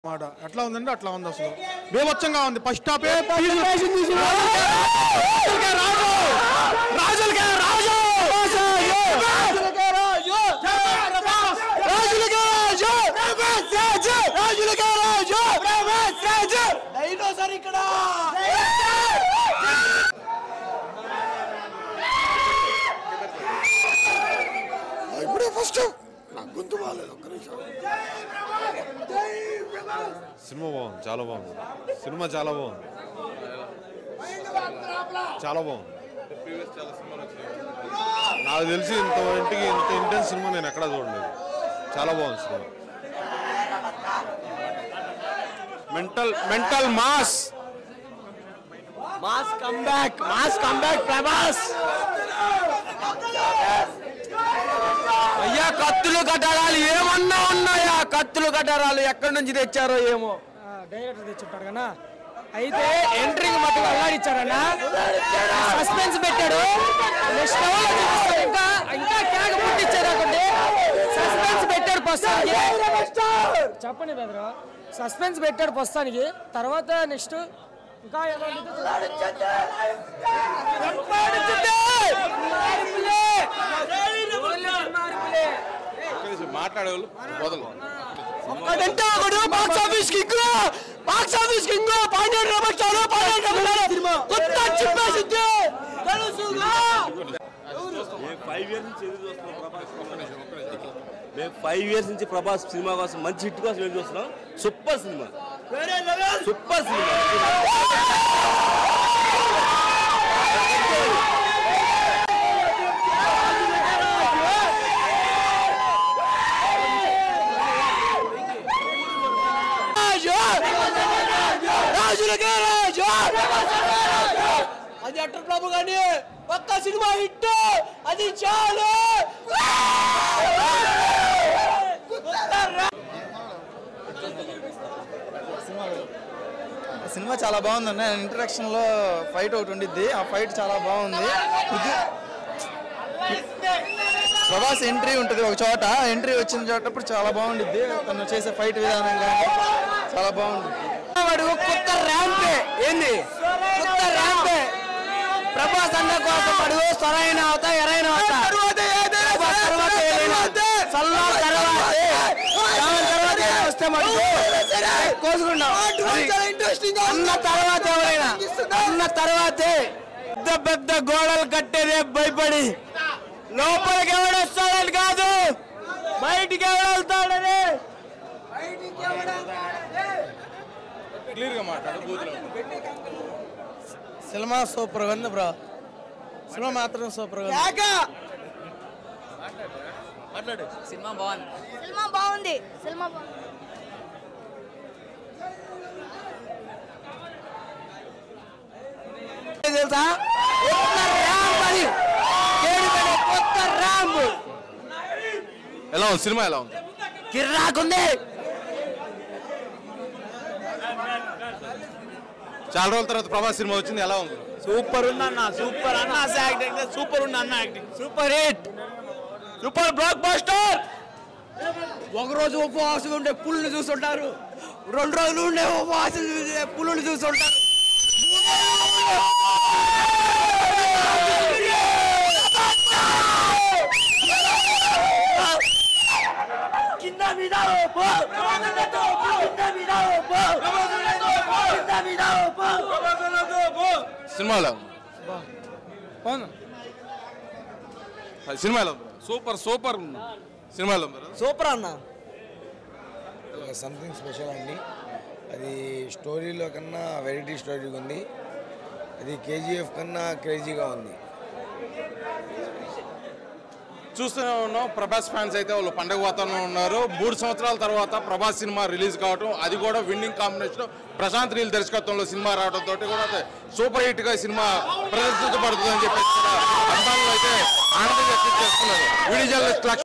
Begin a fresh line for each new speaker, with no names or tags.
మాట ఎట్లా ఉందంటే అట్లా ఉంది అసలు బేవచ్చంగా ఉంది ఫస్ట్ హాఫ్ రాజులకే రాజు రాజులకే రాజు రాజులకే రాజు రాజు రాజులకే రాజు రాజు డైనోసార్ ఇక్కడ ఇప్పుడే ఫస్ట్ నా గొంతు బాగాలేదు ఒక్క నిమిషం
సినిమా బాగుంది చాలా బాగుంది సినిమా చాలా బాగుంది చాలా బాగుంది నాకు తెలిసి ఇంత ఇంటికి ఇంత ఇంటెన్స్ సినిమా నేను ఎక్కడా చూడలేదు చాలా బాగుంది cinema mental mental mass
mass come back mass come back Prabhas
అయ్యా కత్తులు కట్టడాలు ఏమన్నా ఉన్నాయా కత్తులు కట్టడాలు ఎక్కడి నుంచి తెచ్చారో ఏమో
డైరెక్టర్ తెచ్చుంటాడు కదా అయితే ఎంట్రింగ్ మట్టుకు అల్లాడిచ్చారన్నా సస్పెన్స్ పెట్టాడు నెక్స్ట్ లెవెల్ చూపిస్తాడు ఇంకా ఇంకా కేక పుట్టించారు అనుకోండి సస్పెన్స్ పెట్టాడు ప్రస్తుతానికి చెప్పండి బెదరు సస్పెన్స్ పెట్టాడు ప్రస్తుతానికి తర్వాత నెక్స్ట్ ఇంకా ఏదో ఉంటే
మాట్లాడేవాళ్ళు వదలు
ఒక్కడంటే ఒకడు box office king box office king పన్నెండు నిమిషాలు పన్నెండు నిమిషాలు కొత్త చింపేసింది తెలుసుగా
మేము ఫైవ్ ఇయర్స్ నుంచి ఎదురు చూస్తున్నాం ప్రభాస్ మేము ఫైవ్ ఇయర్స్ నుంచి ప్రభాస్ సినిమా కోసం మంచి హిట్ కోసం ఎదురు చూస్తున్నాం సూపర్ సినిమా సూపర్ సినిమా
రాజు రాజులకే రాజు అది అట్టర్ ప్రభు కానీ ఒక్క సినిమా హిట్ అది చాలు
సినిమా చాలా బాగుందండి ఇంట్రడక్షన్ లో ఫైట్ ఒకటి ఉండిద్ది ఆ ఫైట్ చాలా బాగుంది ఇది ప్రభాస్ ఎంట్రీ ఉంటుంది ఒక చోట ఎంట్రీ వచ్చిన చోటప్పుడు చాలా బాగుండిద్ది తను చేసే ఫైట్ విధానం కానీ చాలా బాగుంటుంది
వాడు కొత్త ర్యాంపే ఏంది కొత్త ర్యాంపే ప్రభాస్ అన్న కోసం వాడు సరైన అవుతా ఎరైన అవుతా ప్రభాస్ తర్వాత ఏదైనా సల్లా తర్వాతే దాని తర్వాత ఏదైనా వస్తే మటుకు కోసుకుంటాం అది అన్న తర్వాత ఎవరైనా అన్న తర్వాతే పెద్ద పెద్ద గోడలు కట్టేదే భయపడి లోపలికి ఎవడొస్తాడని కాదు బయటికి ఎవడెళ్తాడని
క్లియర్గా మాట్లాడు బూతులో
సినిమా సూపర్ ఉంది బ్రో సినిమా మాత్రం సూపర్
సినిమా బాగుంది సినిమా బాగుంది
తెలుసా కొత్త ర్యాంప్ అది ఏడుపడే కొత్త ర్యాంప్
ఎలా ఉంది సినిమా ఎలా ఉంది
కిర్రాకుంది
చాలా రోజుల తర్వాత ప్రభాస్ సినిమా వచ్చింది ఎలా ఉంది
సూపర్ ఉంది అన్న సూపర్ అన్న యాక్టింగ్ సూపర్ ఉంది అన్న acting super hit super blockbuster ఒక రోజు ఉపవాసం ఉండే పుల్లు చూస్తుంటారు రెండు రోజులు ఉండే ఉపవాసం చూసే పుల్లుని చూస్తుంటారు కింద మీద పో కింద మీద పో కింద మీద పో
సినిమా ఎలా ఉంది అది సినిమా ఎలా ఉంది సూపర్ సూపర్ ఉంది సినిమా ఎలా ఉంది
సూపర్ అన్న
సంథింగ్ స్పెషల్ అండి అది స్టోరీలో కన్నా వెరైటీ స్టోరీ ఉంది అది కేజీఎఫ్ కన్నా క్రేజీగా ఉంది
చూస్తూనే ఉన్నాం ప్రభాస్ ఫ్యాన్స్ అయితే వాళ్ళు పండగ వాతావరణంలో ఉన్నారు మూడు సంవత్సరాల తర్వాత ప్రభాస్ సినిమా రిలీజ్ కావటం అది కూడా విన్నింగ్ కాంబినేషన్ ప్రశాంత్ నీల్ దర్శకత్వంలో సినిమా రావడం తోటి కూడా అది సూపర్ హిట్ గా సినిమా ప్రదర్శించబడుతుంది అని చెప్పేసి కూడా అభిమానులు అయితే ఆనందంగా వ్యక్తం చేస్తున్నారు వీడియో జర్నలిస్ట్ లక్ష్మణ్